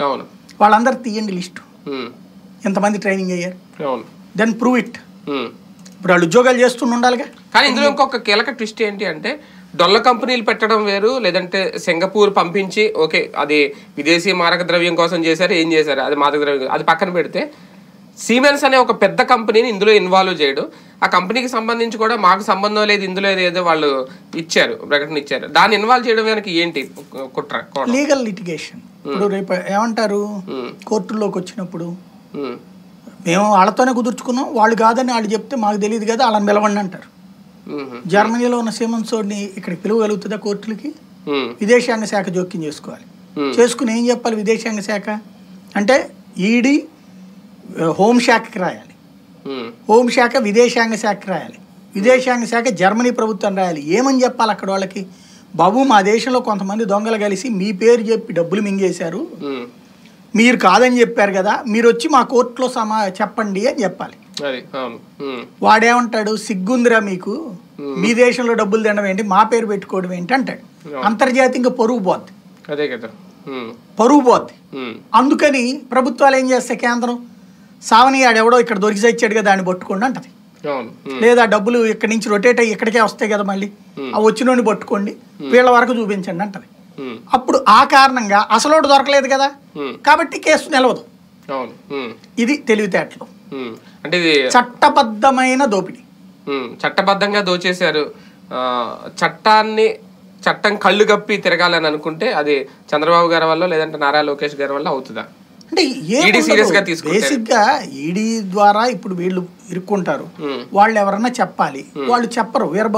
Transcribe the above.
అవును వాళ్ళందరూ తీయండి లిస్టు ఉమ్, ఎంతమంది ట్రైనింగ్ అయ్యారు అవును దెన్ ప్రూవ్ ఇట్ ఉమ్. ఇప్పుడు వాళ్ళు ఉద్యోగాలు చేస్తుండి ఉండాలిగా కానీ ఇందులో ఇంకొక కీలక ట్విస్ట్ ఏంటి అంటే డొల్ల కంపెనీలు పెట్టడం వేరు లేదంటే సింగపూర్ పంపించి ఓకే అది విదేశీ మారక ద్రవ్యం కోసం చేశారు ఏం చేశారు అది మాదక ద్రవ్యం అది పక్కన పెడితే సీమెన్స్ అనే ఒక పెద్ద కంపెనీని ఇందులో ఇన్వాల్వ్ చేయడం ఆ కంపెనీకి సంబంధించి కూడా మాకు సంబంధం లేదు ఇందులో ఏదో వాళ్ళు ఇచ్చారు ప్రకటన ఇచ్చారు దాన్ని ఇన్వాల్వ్ చేయడం వెనక ఏంటి కుట్ర కోణం? లీగల్ లిటిగేషన్ ఇప్పుడు రేపు ఏమంటారు కోర్టుల్లోకి వచ్చినప్పుడు ఉమ్, మేము వాళ్ళతోనే కుదుర్చుకున్నాం వాళ్ళు కాదని వాళ్ళు చెప్తే మాకు తెలియదు కదా వాళ్ళని పిలవండి అంటారు ఉమ్, జర్మనీలో ఉన్న సీమన్సోడ్ని ఇక్కడికి పిలవగలుగుతుందా కోర్టులకి ఉమ్, విదేశాంగ శాఖ జోక్యం చేసుకోవాలి Hmm. చేసుకుని ఏం చెప్పాలి విదేశాంగ శాఖ అంటే ఈడీ హోంశాఖకి రాయాలి ఉమ్, హోంశాఖ విదేశాంగ శాఖకి రాయాలి విదేశాంగ శాఖ జర్మనీ ప్రభుత్వం రాయాలి ఏమని చెప్పాలి అక్కడ వాళ్ళకి బాబు మా దేశంలో కొంతమంది దొంగలు కలిసి మీ పేరు చెప్పి డబ్బులు మింగేశారు ఉమ్. మీరు కాదని చెప్పారు కదా మీరు వచ్చి మా కోర్టులో సమా చెప్పండి అని చెప్పాలి అది అవును ఉమ్, వాడేమంటాడు సిగ్గుందిరా మీకు మీ దేశంలో డబ్బులు తినడం ఏంటి మా పేరు పెట్టుకోవడం ఏంటి అంటాడు అంతర్జాతీయంగా పరువు పోద్ది అదే కదా ఉమ్, పరువు పోద్ది ఉమ్, అందుకని ప్రభుత్వాలు ఏం చేస్తాయి కేంద్రం సావని ఆడెవడో ఇక్కడ దొరికి చచ్చాడు కదా దాన్ని పట్టుకోండి అంటది అవును ఉమ్, లేదా డబ్బులు ఇక్కడి నుంచి రొటేట్ అయ్యి ఇక్కడికే వస్తాయి కదా మళ్ళీ ఆ వచ్చినోడిని పట్టుకోండి వీళ్ళ వరకు చూపించండి అంటది ఉమ్, అప్పుడు ఆ కారణంగా అసలోడు దొరకలేదు కదా ఉమ్, కాబట్టి కేసు నిలవదు అవును ఉమ్, ఇది తెలివితేటలు ఉమ్. అంటే ఇది చట్టబద్ధమైన దోపిడీ ఉమ్, చట్టబద్ధంగా దోచేశారు ఆ, చట్టాన్ని చట్టం కళ్ళు కప్పి తిరగాలని అనుకుంటే అది చంద్రబాబు గారి వల్ల లేదంటే నారా లోకేష్ గారి వల్ల అవుతుందా అంటే ED serious గా తీసుకుంటే. బేసిక్ గా ఈడీ ద్వారా ఇప్పుడు వీళ్ళు ఇరుక్కుంటారు ఉమ్. వాళ్ళు ఎవరన్నా చెప్పాలి వాళ్ళు చెప్పరు వీర